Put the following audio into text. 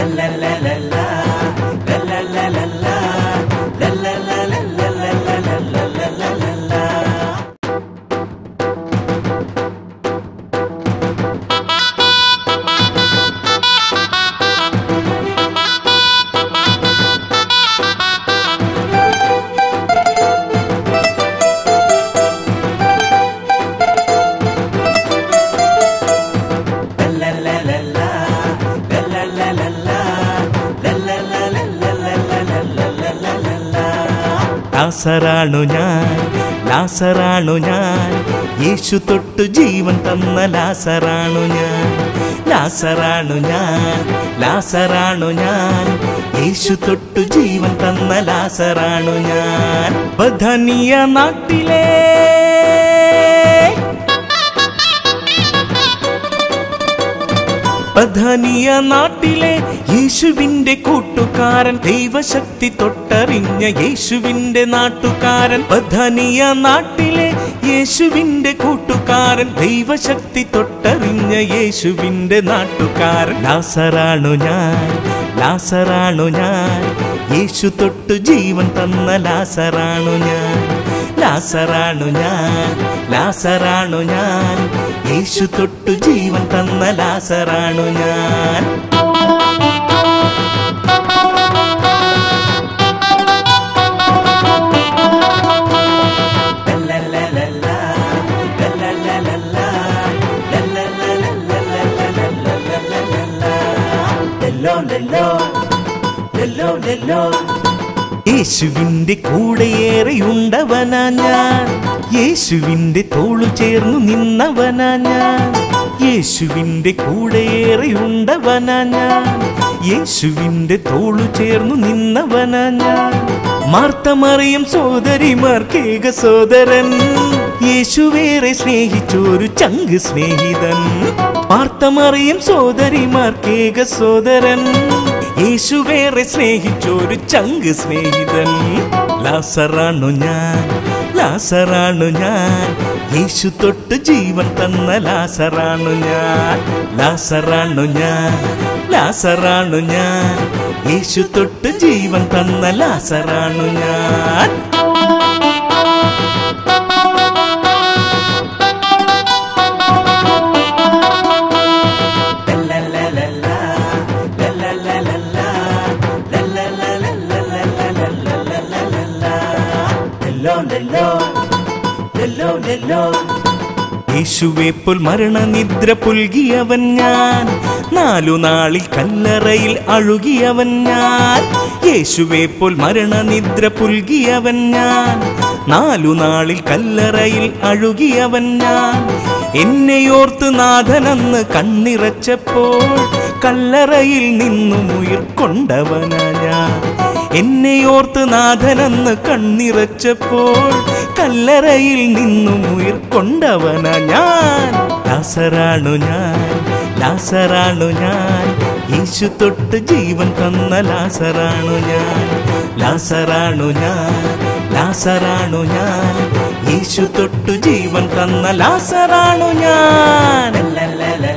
ലാസറാണു ഞാൻ ലാസറാണു ഞാൻ യേശു തൊട്ടു ജീവൻ തന്ന ലാസറാണു ഞാൻ ലാസറാണു ഞാൻ ലാസറാണു ഞാൻ യേശു തൊട്ടു ജീവൻ തന്ന ലാസറാണു ഞാൻ ബധനിയ നാട്ടിലെ ബഥനിയ നാട്ടിലെ യേശുവിന്റെ കൂട്ടുകാരൻ ദൈവശക്തി തൊട്ടറിഞ്ഞ യേശുവിന്റെ നാട്ടുകാരൻ ബഥനിയ നാട്ടിലെ യേശുവിന്റെ കൂട്ടുകാരൻ ദൈവശക്തി തൊട്ടറിഞ്ഞ യേശുവിന്റെ നാട്ടുകാരൻ ലാസറാണു ഞാൻ ലാസറാണു ഞാൻ യേശു തൊട്ടു ജീവൻ തന്ന ലാസറാണു ഞാൻ ലാസറാണു ഞാൻ ലാസറാണു ഞാൻ യേശു തൊട്ടു ജീവൻ തന്ന ലാസറാണു ഞാൻ യേശുവിന്റെ കൂടെയേറെയുണ്ടവനാ ഞാൻ യേശുവിന്റെ തോളു ചേർന്നു നിന്നവനാ ഞാൻ യേശുവിന്റെ കൂടെയേറെയുണ്ടവനാ ഞാൻ യേശുവിന്റെ തോളു ചേർന്നു നിന്നവനാ ഞാൻ മാർത്തമറിയം സോദരിമാർക്കേക സോദരൻ യേശുവേറെ സ്നേഹിച്ചൊരു ചങ്ക് സ്നേഹിതൻ മാർത്തമറിയം സോദരിമാർക്കേക സോദരൻ യേശുവേറെ സ്നേഹിച്ചൊരു ചങ്ക് സ്നേഹിതൻ ലാസറാണു ഞാൻ ലാസറാണു ഞാൻ യേശു തൊട്ട് ജീവൻ തന്ന ലാസറാണു ഞാൻ ലാസറാണു ഞാൻ ലാസറാണു ഞാൻ യേശു തൊട്ട് ജീവൻ തന്ന ലാസറാണു ഞാൻ യേശുവെ പോൽ മരണനിദ്ര പുൽകിയവൻ ഞാൻ നാലു നാളിൽ കല്ലറയിൽ അഴുകിയവൻ ഞാൻ യേശുവെ പോൽ മരണനിദ്ര പുൽകിയവൻ ഞാൻ നാലു നാളിൽ കല്ലറയിൽ അഴുകിയവൻ ഞാൻ എന്നെയോർത്ത് നാഥനെന്ന് കണ്ണിറച്ചപ്പോൾ കല്ലറയിൽ നിന്നും ഉയർക്കൊണ്ടവനാ ഞാൻ എന്നെയോർത്ത് നാഥനെന്ന് കണ്ണിറച്ചപ്പോൾ കല്ലറയിൽ നിന്നും ഉയർക്കൊണ്ടവന ഞാൻ ലാസറാണു ഞാൻ ലാസറാണു ഞാൻ യേശു തൊട്ട് ജീവൻ തന്ന ലാസറാണു ഞാൻ ലാസറാണു ഞാൻ ലാസറാണു ഞാൻ യേശു തൊട്ടു ജീവൻ തന്ന ലാസറാണു ഞാൻ